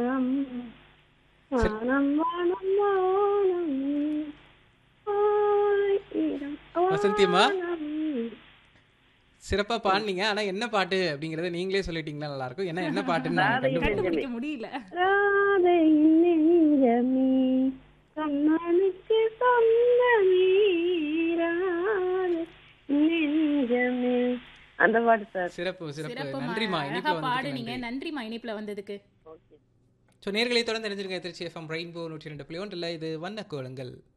வானம் வானம் வானம் ஆயிரம் வசந்தியம்மா? வானம். சிறப்பா பாடுனீங்க ஆனா என்ன பாட்டு அப்படிங்கறத நீங்களே சொல்லிட்டீங்கன்னா நல்லா இருக்கும் ஏன்னா என்ன பாட்டுன்னு நாங்க ராதை கண்டுபிடிக்கணும். கண்டுபிடிக்க முடியல ராதையின் நெஞ்சமே கண்ணனுக்கு சொந்தமே ராதை நெஞ்சமே அந்த பாட்டு சார் சிறப்பு சிறப்பு சிறப்புமா நன்றிமா அழகா இனிப்புல பாடுனீங்க வந்து நன்றிமா இனிப்புல வந்ததுக்கு ஸோ நேர்களை தொடர்ந்து தெரிஞ்சிருங்க திருச்சி எஃப்எம் ரெயின்போ நூற்றி ரெண்டு புள்ளி ஒன்றில் இது வண்ண கோலங்கள்